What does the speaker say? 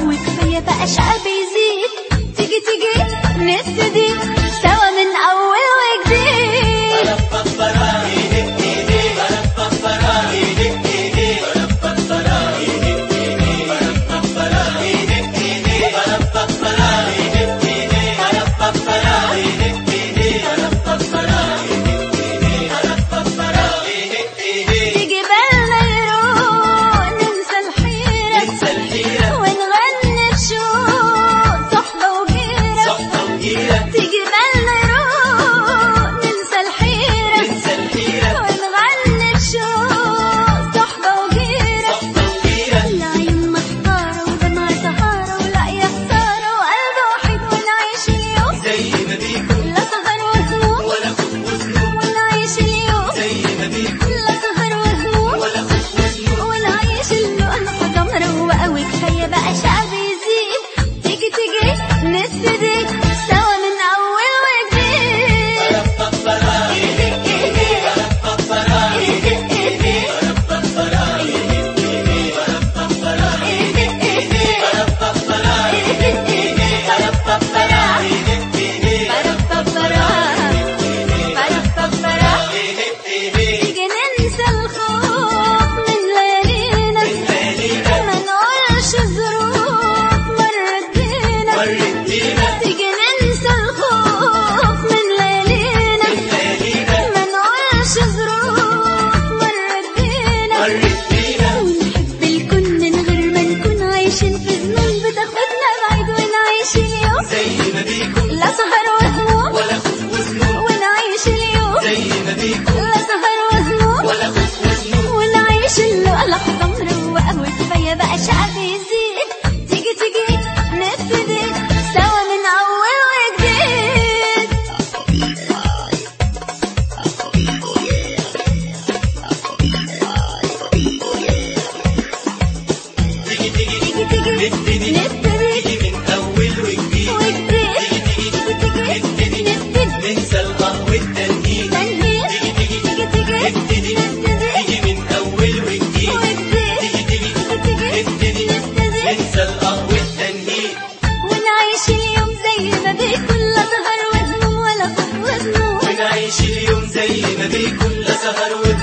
وقوي كفاية بقى شقى بيزيد تيجي تيجي نبتدي سوا من أول وجديد تيجي بالنا يروق ننسى الحيرة ونغني بشوق صحبة وجيرة تيجي بالنا يروق ننسى الحيرة ونغني بشوق صحبة وجيرة العين محتارة ودمع سهارة ولا يا خسارة وقلب وحيد ونعيش اليوم لا سهر وهموم ونعيش اليوم لا سهر وهموم ونعيش اليوم حاجة مروقة وكفاية بقى شعب يزيد تيجي تيجي نبتدي سوا من أول وجديد تيجي ننسى الخوف من ليالينا ما نقولش ظروف مرت بينا تيجي ننسى الخوف من ليالينا ما نقولش ظروف مرت بينا ونحب الكون من غير ما نكون عايشين في ظنون بتاخدنا بعيد ونعيش اليوم لا سهر وهموم ونعيش اليوم لا سهر وهموم ونعيش اللقا لحظة مروقة وكفاية بقى شعب يزيد تيجي تيجي نبتدي سوا من أول وجديد تيجي تيجي نبتدي وجديد تيجي تيجي نبتدي ننسى القهوة التنهيد تنهيد تيجي تيجي نبتدي نبتدي نيجي من أول وجديد وجديد تيجي تيجي تيجي نبتدي نبتدي ننسى القهوة التنهيد ونعيش اليوم زي ما بيكون لا سهر وهموم ولا خوف وذنوب ونعيش اليوم زي ما بيكون لا سهر وذنوب